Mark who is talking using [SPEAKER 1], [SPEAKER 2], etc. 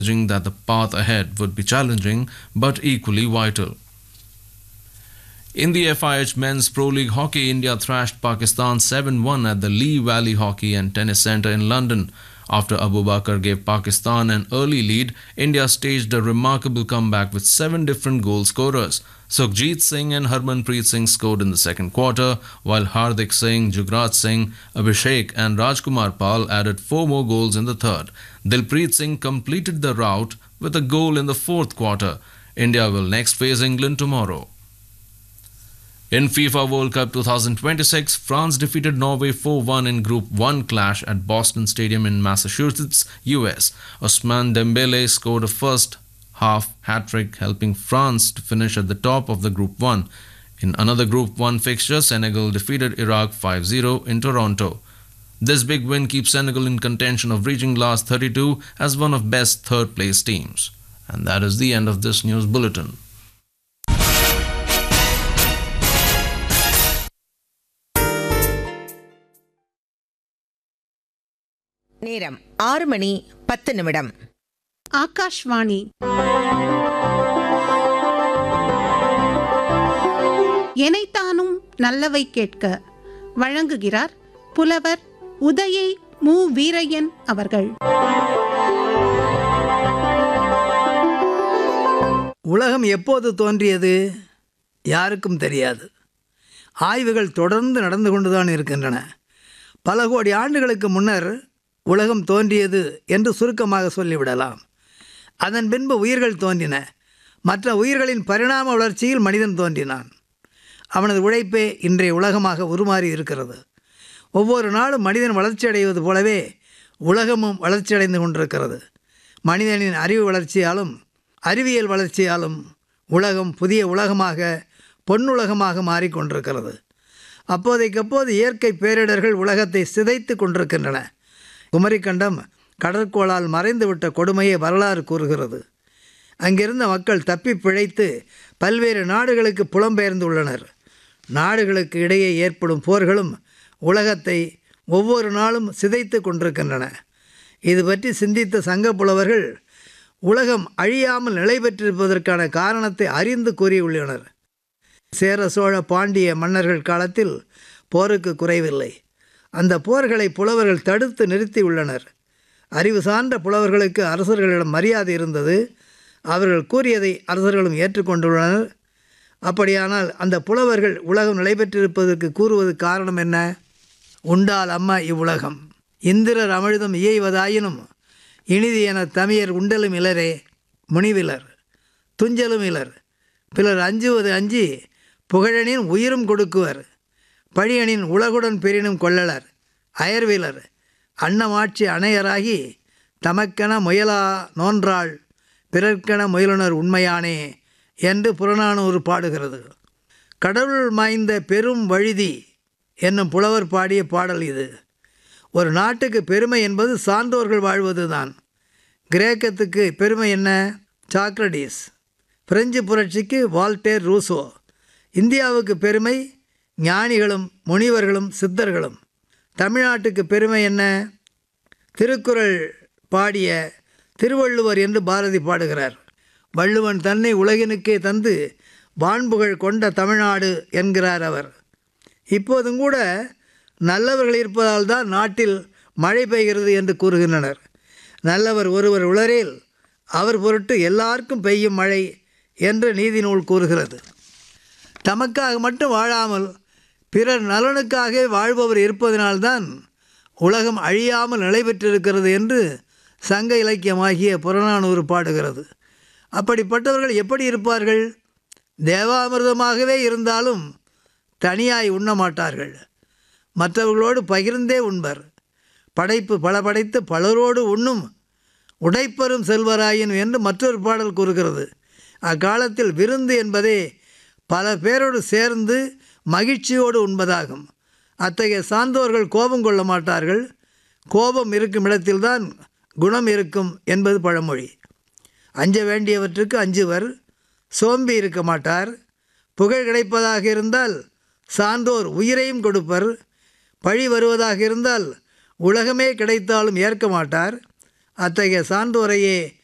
[SPEAKER 1] acknowledging that the path ahead would be challenging but equally vital. In the FIH Men's Pro League Hockey, India thrashed Pakistan 7 1 at the Lee Valley Hockey and Tennis Centre in London. After Abu Bakr gave Pakistan an early lead, India staged a remarkable comeback with seven different goal scorers. Sukhjit Singh and Harmanpreet Singh scored in the second quarter, while Hardik Singh, Jugraj Singh, Abhishek, and Rajkumar Pal added four more goals in the third. Dilpreet Singh completed the rout with a goal in the fourth quarter. India will next face England tomorrow. In FIFA World Cup 2026, France defeated Norway 4 1 in Group 1 clash at Boston Stadium in Massachusetts, US. Osman Dembele scored a first half hat trick, helping France to finish at the top of the Group 1. In another Group 1 fixture, Senegal defeated Iraq 5 0 in Toronto. This big win keeps Senegal in contention of reaching last 32 as one of best third place teams. And that is the end of this news bulletin.
[SPEAKER 2] நேரம் ஆறு மணி பத்து நிமிடம்
[SPEAKER 3] ஆகாஷ்வாணி எனைத்தானும் நல்லவை கேட்க வழங்குகிறார் புலவர் உதயை மு வீரையன் அவர்கள்
[SPEAKER 4] உலகம் எப்போது தோன்றியது யாருக்கும் தெரியாது ஆய்வுகள் தொடர்ந்து நடந்து கொண்டுதான் இருக்கின்றன பல கோடி ஆண்டுகளுக்கு முன்னர் உலகம் தோன்றியது என்று சுருக்கமாக சொல்லிவிடலாம் அதன் பின்பு உயிர்கள் தோன்றின மற்ற உயிர்களின் பரிணாம வளர்ச்சியில் மனிதன் தோன்றினான் அவனது உழைப்பே இன்றைய உலகமாக உருமாறி இருக்கிறது ஒவ்வொரு நாளும் மனிதன் வளர்ச்சியடைவது போலவே உலகமும் வளர்ச்சியடைந்து கொண்டிருக்கிறது மனிதனின் அறிவு வளர்ச்சியாலும் அறிவியல் வளர்ச்சியாலும் உலகம் புதிய உலகமாக பொன்னுலகமாக மாறிக்கொண்டிருக்கிறது அப்போதைக்கப்போது இயற்கை பேரிடர்கள் உலகத்தை சிதைத்து கொண்டிருக்கின்றன குமரிக்கண்டம் கடற்கோளால் மறைந்துவிட்ட கொடுமையை வரலாறு கூறுகிறது அங்கிருந்த மக்கள் தப்பி பிழைத்து பல்வேறு நாடுகளுக்கு புலம்பெயர்ந்துள்ளனர் நாடுகளுக்கு இடையே ஏற்படும் போர்களும் உலகத்தை ஒவ்வொரு நாளும் சிதைத்து கொண்டிருக்கின்றன இது பற்றி சிந்தித்த சங்க புலவர்கள் உலகம் அழியாமல் நிலை பெற்றிருப்பதற்கான காரணத்தை அறிந்து கூறியுள்ளனர் சேர சோழ பாண்டிய மன்னர்கள் காலத்தில் போருக்கு குறைவில்லை அந்த போர்களை புலவர்கள் தடுத்து நிறுத்தியுள்ளனர் அறிவு சார்ந்த புலவர்களுக்கு அரசர்களிடம் மரியாதை இருந்தது அவர்கள் கூறியதை அரசர்களும் ஏற்றுக்கொண்டுள்ளனர் அப்படியானால் அந்த புலவர்கள் உலகம் நிலை பெற்றிருப்பதற்கு கூறுவது காரணம் என்ன உண்டால் அம்மா இவ்வுலகம் இந்திரர் அமிழ்தம் இயைவதாயினும் இனிது என தமியர் உண்டலும் இலரே முனிவிலர் துஞ்சலும் இலர் பிலர் அஞ்சுவது அஞ்சி புகழனின் உயிரும் கொடுக்குவர் பழியனின் உலகுடன் பெரினும் கொள்ளலர் அயர்விலர் அன்னமாட்சி அணையராகி தமக்கென முயலா நோன்றாள் பிறர்க்கென முயலுனர் உண்மையானே என்று புறநானூறு பாடுகிறது கடவுள் மாய்ந்த பெரும் வழுதி என்னும் புலவர் பாடிய பாடல் இது ஒரு நாட்டுக்கு பெருமை என்பது சான்றோர்கள் வாழ்வது தான் கிரேக்கத்துக்கு பெருமை என்ன சாக்ரடீஸ் பிரெஞ்சு புரட்சிக்கு வால்டேர் ரூசோ இந்தியாவுக்கு பெருமை ஞானிகளும் முனிவர்களும் சித்தர்களும் தமிழ்நாட்டுக்கு பெருமை என்ன திருக்குறள் பாடிய திருவள்ளுவர் என்று பாரதி பாடுகிறார் வள்ளுவன் தன்னை உலகினுக்கே தந்து வான்புகழ் கொண்ட தமிழ்நாடு என்கிறார் அவர் இப்போதும் கூட நல்லவர்கள் இருப்பதால் தான் நாட்டில் மழை பெய்கிறது என்று கூறுகின்றனர் நல்லவர் ஒருவர் உளரேல் அவர் பொருட்டு எல்லாருக்கும் பெய்யும் மழை என்று நீதி நூல் கூறுகிறது தமக்காக மட்டும் வாழாமல் பிறர் நலனுக்காக வாழ்பவர் இருப்பதனால்தான் உலகம் அழியாமல் நிலை பெற்றிருக்கிறது என்று சங்க இலக்கியமாகிய புறநானூறு பாடுகிறது அப்படிப்பட்டவர்கள் எப்படி இருப்பார்கள் தேவாமிர்தமாகவே இருந்தாலும் தனியாய் உண்ண மாட்டார்கள் மற்றவர்களோடு பகிர்ந்தே உண்பர் படைப்பு பல படைத்து பலரோடு உண்ணும் உடைப்பரும் செல்வராயின் என்று மற்றொரு பாடல் கூறுகிறது அக்காலத்தில் விருந்து என்பதே பல பேரோடு சேர்ந்து மகிழ்ச்சியோடு உண்பதாகும் அத்தகைய சான்றோர்கள் கோபம் கொள்ள மாட்டார்கள் கோபம் இருக்கும் இடத்தில்தான் குணம் இருக்கும் என்பது பழமொழி அஞ்ச வேண்டியவற்றுக்கு அஞ்சுவர் சோம்பி இருக்க மாட்டார் புகழ் கிடைப்பதாக இருந்தால் சான்றோர் உயிரையும் கொடுப்பர் பழி வருவதாக இருந்தால் உலகமே கிடைத்தாலும் ஏற்க மாட்டார் அத்தகைய சான்றோரையே